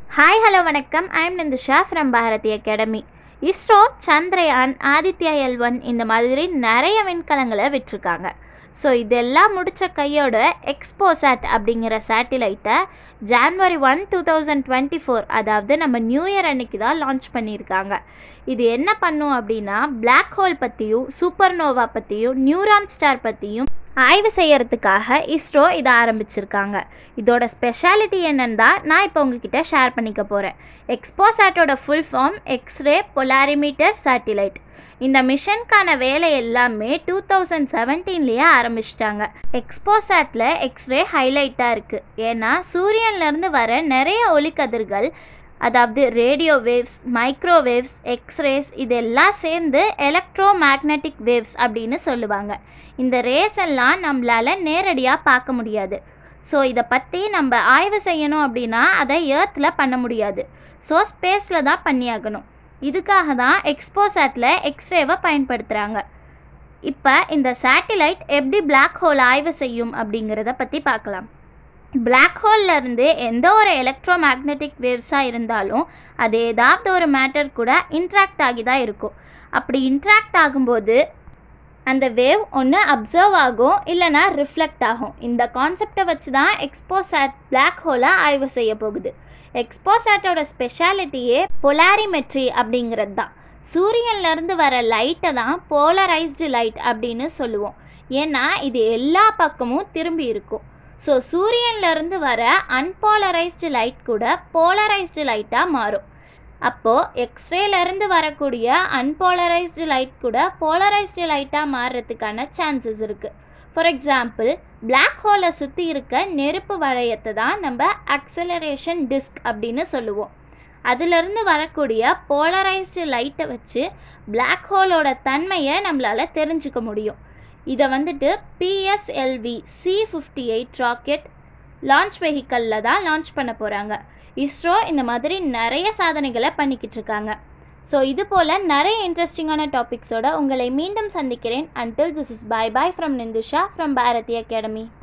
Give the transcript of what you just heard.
hi hello வணக்கம் I am Nindusha from Bharathi academy ISRO Chandrayaan Aditya L one இந்த மாதிரி நிறைய விண்கலங்களை விட்டிருக்காங்க ஸோ இதெல்லாம் முடித்த கையோட எக்ஸ்போசாட் அப்படிங்கிற சேட்டிலைட்டை January one two thousand twenty four அதாவது நம்ம நியூ இயர் அன்னைக்கு தான் லான்ச் பண்ணியிருக்காங்க இது என்ன பண்ணும் அப்படின்னா Black ஹோல் பற்றியும் சூப்பர்னோவா பற்றியும் நியூரான் ஸ்டார் பற்றியும் ஆய்வு செய்யறதுக்காக இஸ்ரோ இதை ஆரம்பிச்சிருக்காங்க இதோட ஸ்பெஷாலிட்டி என்னன்னு தான் நான் இப்போ உங்ககிட்ட ஷேர் பண்ணிக்க போகிறேன் எக்ஸ்போசாட்டோட full form X ray polarimeter satellite இந்த மிஷனுக்கான வேலை எல்லாமே டூ தௌசண்ட் செவன்டீன்லேயே ஆரம்பிச்சிட்டாங்க எக்ஸ்போசாட்டில் எக்ஸ்ரே ஹைலைட்டாக இருக்குது ஏன்னா சூரியன்லேருந்து வர நிறைய ஒளிக்கதிர்கள் அதாவது ரேடியோ வேவ்ஸ் மைக்ரோவேவ்ஸ் எக்ஸ்ரேஸ் இதெல்லாம் சேர்ந்து எலக்ட்ரோ மேக்னெட்டிக் வேவ்ஸ் அப்படின்னு சொல்லுவாங்க இந்த ரேஸ் எல்லாம் நம்மளால் நேரடியாக பார்க்க முடியாது ஸோ இதை பற்றி நம்ம ஆய்வு செய்யணும் அப்படின்னா அதை ஏர்த்தில் பண்ண முடியாது ஸோ ஸ்பேஸில் தான் பண்ணியாகணும் இதுக்காக தான் எக்ஸ்போசாட்டில் எக்ஸ்ரேவை பயன்படுத்துகிறாங்க இப்போ இந்த சேட்டிலைட் எப்படி Black ஹோல் ஆய்வு செய்யும் அப்படிங்கிறத பற்றி பார்க்கலாம் Black ஹோல்ல இருந்து எந்த ஒரு எலக்ட்ரோ மேக்னெட்டிக் வேவ்ஸாக இருந்தாலும் அது ஏதாவது ஒரு மேட்டர் கூட இன்ட்ராக்ட் ஆகி தான் இருக்கும் அப்படி இன்ட்ராக்ட் ஆகும்போது அந்த வேவ் ஒன்று அப்சர்வ் ஆகும் இல்லைனா ரிஃப்ளெக்ட் ஆகும் இந்த கான்செப்டை வச்சு தான் எக்ஸ்போசாட் Black ஹோலை ஆய்வு செய்ய போகுது எக்ஸ்போசாட்டோட ஸ்பெஷாலிட்டியே பொலாரிமெட்ரி அப்படிங்கிறது தான் சூரியன்லேருந்து வர லைட்டை தான் போலரைஸ்டு லைட் அப்படின்னு சொல்லுவோம் ஏன்னா இது எல்லா பக்கமும் திரும்பி இருக்கும் ஸோ சூரியன்லேருந்து வர அன்போலரைஸ்டு லைட் கூட போலரைஸ்டு லைட்டாக மாறும் அப்போது எக்ஸ்ரேலேருந்து வரக்கூடிய அன்போலரைஸ்டு லைட் கூட போலரைஸ்டு லைட்டாக மாறுறதுக்கான சான்சஸ் இருக்குது ஃபார் எக்ஸாம்பிள் Black ஹோலை சுற்றி இருக்க நெருப்பு வளையத்தை தான் நம்ம அக்சலரேஷன் டிஸ்க் அப்படின்னு சொல்லுவோம் அதிலிருந்து வரக்கூடிய போலரைஸ்டு லைட்டை வச்சு Black ஹோலோட தன்மையை நம்மளால் தெரிஞ்சுக்க முடியும் இதை வந்துட்டு PSLV C fifty eight rocket launch வெஹிக்கலில் தான் லான்ச் பண்ண போகிறாங்க இஸ்ரோ இந்த மாதிரி நிறைய சாதனைகளை பண்ணிக்கிட்டு இருக்காங்க ஸோ இது போல் நிறைய இன்ட்ரெஸ்டிங்கான டாபிக்ஸோட உங்களை மீண்டும் சந்திக்கிறேன் until this is bye bye from Nindusha from Bharathi academy